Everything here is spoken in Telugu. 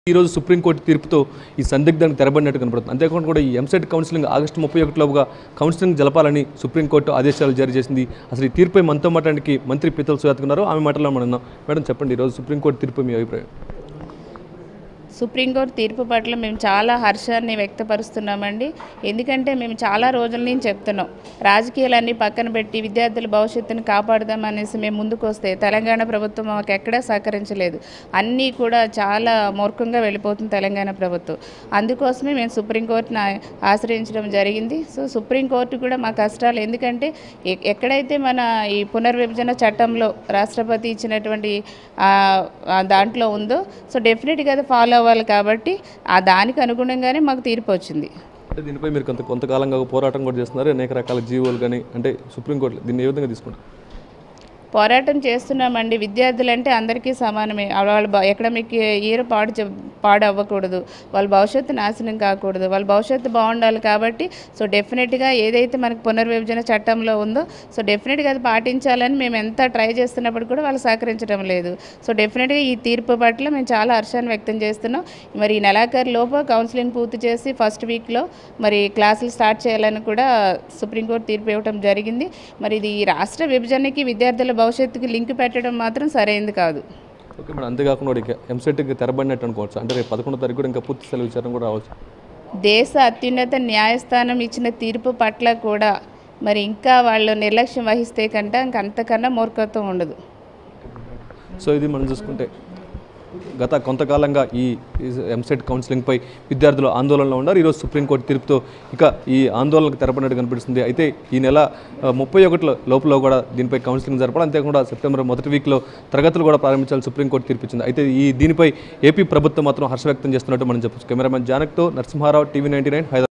ఈ రోజు సుప్రీంకోర్టు తీర్పుతో ఈ సందిగ్ధానికి తెరబడినట్టు కనపడుతుంది అంతేకాకుండా కూడా ఈ ఎంసెట్ కౌన్సిలింగ్ ఆగస్టు ముప్పై ఒకటిలోగా కౌన్సిలింగ్ జలపాలని సుప్రీంకోర్టు ఆదేశాలు జారీ చేసింది అసలు ఈ తీర్పై మనతో మాట్లాడడానికి మంత్రి పీతల్ సుయాత్ ఉన్నారు ఆమె మాటల్లో మనం విన్నాం. మేడం చెప్పండి ఈరోజు సుప్రీంకోర్టు తీర్పు మీ అభిప్రాయం సుప్రీంకోర్టు తీర్పు పట్ల మేము చాలా హర్షాన్ని వ్యక్తపరుస్తున్నామండి ఎందుకంటే మేము చాలా రోజుల నుంచి చెప్తున్నాం రాజకీయాలన్నీ పక్కన పెట్టి విద్యార్థుల భవిష్యత్తును కాపాడదామనేసి మేము ముందుకు వస్తే తెలంగాణ ప్రభుత్వం మాకు ఎక్కడా సహకరించలేదు అన్నీ కూడా చాలా మూర్ఖంగా వెళ్ళిపోతుంది తెలంగాణ ప్రభుత్వం అందుకోసమే మేము సుప్రీంకోర్టును ఆ- ఆశ్రయించడం జరిగింది సో సుప్రీంకోర్టు కూడా మా కష్టాలు ఎందుకంటే ఎ- ఎక్కడైతే మన ఈ పునర్విభజన చట్టంలో రాష్ట్రపతి ఇచ్చినటువంటి ఆ, ఆ దాంట్లో ఉందో సో డెఫినెట్గా అది ఫాలో అవ్వాలి కాబట్టి ఆ దానికి అనుగుణంగానే మాకు తీర్పు వచ్చింది అంటే దీనిపై మీరు కొంత కొంతకాలంగా ఒక పోరాటం కూడా చేస్తున్నారు అనేక రకాల జీవోలు కానీ అంటే సుప్రీంకోర్టు దీన్ని ఏ విధంగా తీసుకుంటారు పోరాటం చేస్తున్నామండి విద్యార్థులంటే అందరికీ సమానమే వాళ్ళ భ- ఎకడమిక్ ఇయర్ పాడు చె- పాడు అవ్వకూడదు వాళ్ళ భవిష్యత్తు నాశనం కాకూడదు వాళ్ళ భవిష్యత్తు బాగుండాలి కాబట్టి సో డెఫినెట్గా ఏదైతే మనకు పునర్విభజన చట్టంలో ఉందో సో డెఫినెట్గా అది పాటించాలని మేము ఎంత ట్రై చేస్తున్నప్పుడు కూడా వాళ్ళు సహకరించడం లేదు సో డెఫినెట్గా ఈ తీర్పు పట్ల మేము చాలా హర్షాన్ని వ్యక్తం చేస్తున్నాం మరి ఈ నెలాఖరు లోపు కౌన్సిలింగ్ పూర్తి చేసి ఫస్ట్ వీక్లో మరి క్లాసులు స్టార్ట్ చేయాలని కూడా సుప్రీంకోర్టు తీర్పు ఇవ్వడం జరిగింది మరి ఇది ఈ రాష్ట్ర విభజనకి విద్యార్థుల భవిష్యత్తుకి లింక్ పెట్టడం మాత్రం సరైంది కాదు ఓకే మేడం అంతేకాకుండా కూడా ఇక ఎంసెట్కి తెరబడినట్టు అనుకోవచ్చు అంటే రేపు పదకొండో తారీఖు కూడా ఇంకా పూర్తి సెలవు విచారణ కూడా రావచ్చు దేశ అత్యున్నత న్యాయస్థానం ఇచ్చిన తీర్పు పట్ల కూడా మరి ఇంకా వాళ్ళు నిర్లక్ష్యం వహిస్తే కంటే ఇంక అంతకన్నా మూర్ఖత్వం ఉండదు సో ఇది మనం చూసుకుంటే గత కొంతకాలంగా ఈ ఎంసెట్ కౌన్సిలింగ్పై విద్యార్థులు ఆందోళనలో ఉన్నారు ఈరోజు సుప్రీంకోర్టు తీర్పుతో ఇక ఈ ఆందోళనకు తెరపడినట్టు కనిపిస్తుంది అయితే ఈ నెల ఆ, ముప్పై ఒకటిలో లోపల కూడా దీనిపై కౌన్సిలింగ్ జరపాలి అంతేకాకుండా సెప్టెంబర్ మొదటి వీక్లో తరగతులు కూడా ప్రారంభించాలని సుప్రీంకోర్టు తీర్పిచ్చింది అయితే ఈ దీనిపై ఏపీ ప్రభుత్వం మాత్రం హర్ష వ్యక్తం చేస్తున్నట్టు మనం చెప్పొచ్చు కెమెరామెన్ జానక్తో Narasimha Rao TV ninety nine Hyderabad